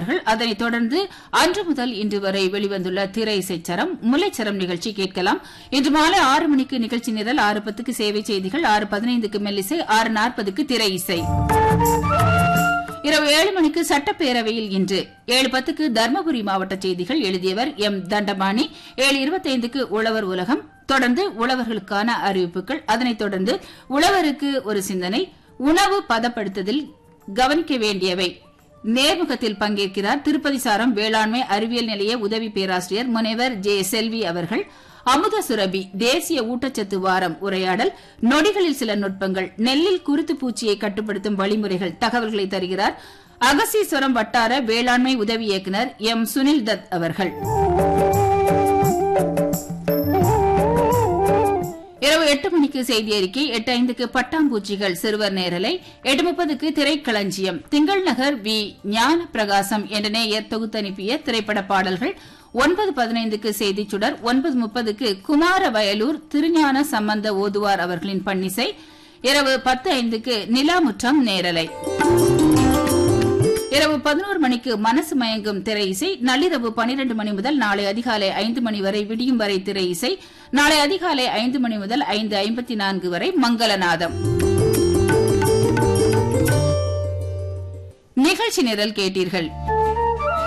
கேட்பார்கள் அதனைத் தொடர்ந்து அன்று முதல் இன்று வரை வெளிவந்துள்ள திரை இசைச்சரம் முல்லைச்சரம் நிகழ்ச்சி கேட்கலாம் இன்று மாலை ஆறு மணிக்கு நிகழ்ச்சி நிரல் ஆறு பத்துக்கு சேவை செய்திகள் ஆறு பதினைந்துக்கு மெல்லிசை ஆறு நாற்பதுக்கு திரை இசை இரவு ஏழு மணிக்கு சட்டப்பேரவையில் இன்று ஏழு பத்துக்கு தர்மபுரி மாவட்ட செய்திகள் எழுதியவர் எம் தண்டபாணி ஏழு இருபத்தைந்துக்கு உழவர் உலகம் தொடர்ந்து உழவர்களுக்கான அறிவிப்புகள் அதனைத் தொடர்ந்து உழவருக்கு ஒரு சிந்தனை உணவு பதப்படுத்துதல் கவனிக்க வேண்டியவை நேர்முகத்தில் பங்கேற்கிறார் திருப்பதி சாரம் வேளாண்மை அறிவியல் நிலைய உதவி பேராசிரியர் முனைவர் ஜே செல்வி அவர்கள் அமுத சுரபி தேசிய ஊட்டச்சத்து வாரம் உரையாடல் நொடிகளில் சில நுட்பங்கள் நெல்லில் குருத்து பூச்சியை கட்டுப்படுத்தும் வழிமுறைகள் தகவல்களை தருகிறார் அகசீஸ்வரம் வட்டார வேளாண்மை உதவி இயக்குநர் எம் சுனில் தத் அவர்கள் இரவு எட்டு மணிக்கு செய்தி அறிக்கை எட்டு ஐந்துக்கு பட்டாம்பூச்சிகள் சிறுவர் நேரலை எட்டு முப்பதுக்கு திரைக்களஞ்சியம் திங்கள் நகர் வி ஞான பிரகாசம் என்ற நேயர் தொகுத்தனுப்பிய திரைப்பட பாடல்கள் ஒன்பது பதினைந்துக்கு செய்திச் சுடர் ஒன்பது முப்பதுக்கு குமார வயலூர் திருஞான சம்பந்த ஓதுவார் அவர்களின் பன்னிசை இரவு பத்து ஐந்துக்கு நிலாமுற்றம் நேரலை இரவு பதினோரு மணிக்கு மனசு மயங்கும் திரை இசை நள்ளிரவு பனிரெண்டு மணி முதல் நாளை அதிகாலை ஐந்து மணி வரை விடியும் வரை திரை இசை நாளை அதிகாலை ஐந்து மணி முதல் ஐந்து ஐம்பத்தி நான்கு வரை மங்களநாதம் நிகழ்ச்சி நிரல் கேட்டீர்கள்